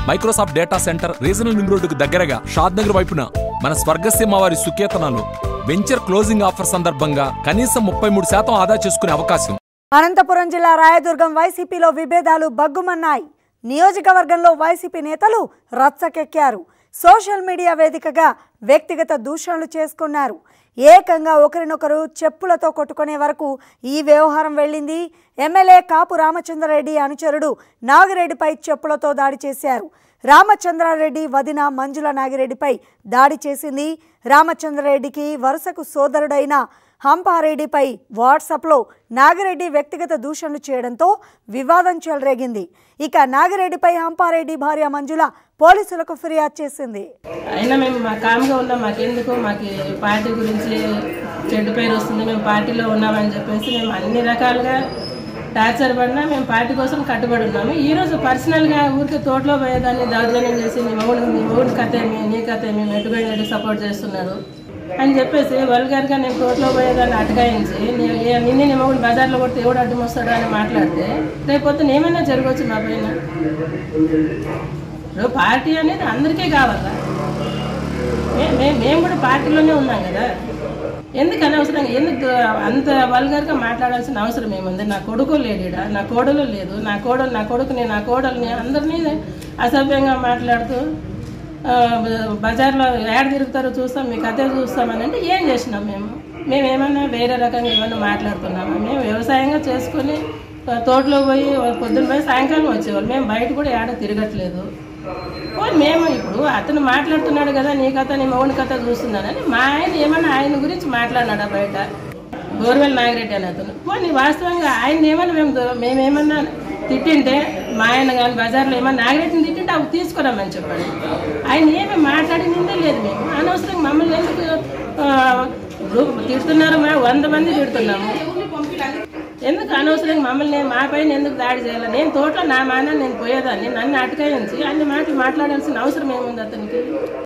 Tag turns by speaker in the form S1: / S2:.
S1: Microsoft data centre regional ring రోడ్డుకు దగ్గరగా షాద్ నగర్ వైపున మన స్వర్గసీమ వారి సుకేతనాలు వెంచర్ క్లోజింగ్ ఆఫర్ సందర్భంగా కనీసం ముప్పై మూడు శాతం ఆదా చేసుకునే అవకాశం
S2: అనంతపురం జిల్లా రాయదుర్గం వైసీపీలో విభేదాలు బగ్గుమన్నాయి నియోజకవర్గంలో వైసీపీ నేతలు రచ్చకెక్కారు సోషల్ మీడియా వేదికగా వ్యక్తిగత దూషణలు చేసుకున్నారు ఏకంగా ఒకరినొకరు చెప్పులతో కొట్టుకునే వరకు ఈ వ్యవహారం వెళ్ళింది ఎమ్మెల్యే కాపు రామచంద్రారెడ్డి అనుచరుడు నాగిరెడ్డిపై చెప్పులతో దాడి చేశారు రామచంద్రారెడ్డి వదిన మంజుల నాగిరెడ్డిపై దాడి చేసింది రామచంద్రారెడ్డికి వరుసకు సోదరుడైన హంపారెడ్డిపై వాట్సాప్లో నాగిరెడ్డి వ్యక్తిగత దూషణలు చేయడంతో వివాదం చెలరేగింది ఇక నాగిరెడ్డిపై హంపారెడ్డి భార్య మంజుల పోలీసులకు ఫిర్యాదు చేసింది
S3: అయినా మేము మా కామ్గా ఉన్నాం మాకెందుకు మాకు పార్టీ గురించి చెడ్డు పేరు వస్తుంది మేము పార్టీలో ఉన్నామని చెప్పేసి మేము అన్ని రకాలుగా టార్చర్ పడినా మేము పార్టీ కోసం కట్టుబడి ఉన్నాము ఈ రోజు పర్సనల్గా ఊరికి తోటలో పోయేదాన్ని దౌర్జన్యం చేసి నీ మౌడు నీ మౌడి కథ ఏమి నీ కథ ఏమి మెట్టుబడి సపోర్ట్ చేస్తున్నారు అని చెప్పేసి వల్గర్గా నేను తోటలో పోయేదాన్ని అటకాయించి నీ- ఏ- నిన్ను నీ మౌడు బజార్లో కొడితే ఎవడు అడ్డం వస్తాడు అని మాట్లాడితే రేపొద్దున ఏమైనా జరగవచ్చు మా పైన ఇప్పుడు పార్టీ అనేది అందరికీ కావాలా మే- మే- మేము కూడా పార్టీలోనే ఉన్నాం కదా ఎందుకు అనవసరంగా ఎందుకు అంత వల్గర్గా మాట్లాడాల్సిన అవసరం ఏముంది నా కొడుకు లేడీడా నా కోడలు లేదు నా కోడలు నా కొడుకుని నా కోడల్ని అందరినీ అసభ్యంగా మాట్లాడుతూ ఆ, బ- బజార్లో ఏడ తిరుగుతారో చూస్తాం మీ కథ చూస్తామని అంటే ఏం చేసినాం మేము మేము ఏమన్నా వేరే రకంగా ఏమన్నా మాట్లాడుతున్నామా మేము వ్యవసాయంగా చేసుకొని ఆ, తోటలో పోయి పొద్దున్న పోయి సాయంకాలం వచ్చేవాళ్ళు మేము బయట కూడా ఏడ తిరగట్లేదు ఓ మేము ఇప్పుడు అతను మాట్లాడుతున్నాడు కదా నీ కథ నీ మౌని కథ చూస్తున్నానని మా ఆయన ఏమన్నా ఆయన గురించి మాట్లాడినాడా బయట గోర్వెల్ నాగిరెడ్డి అని అతను పోనీ వాస్తవంగా ఆయన ఏమన్నా మేము దో- మేమేమన్నా తిట్టింటే మా ఆయన కానీ బజార్లో ఏమన్నా నాగిరెడ్డిని తిట్టింటే అవి తీసుకురామని చెప్పాడు ఆయన ఏమి మాట్లాడిందే లేదు మేము అనవసరంగా మమ్మల్ని ఎందుకు ఆ, ఇప్పుడు తిడుతున్నారు మా వంద మంది తిడుతున్నాము ఎందుకు అనవసరంగా మమ్మల్ని మా పైన ఎందుకు దాడి చేయాలి నేను తోటలో నా మాన నేను పోయేదాన్ని నన్ను అటకాయించి అన్ని మాటలు మాట్లాడాల్సిన అవసరం ఏముంది అతనికి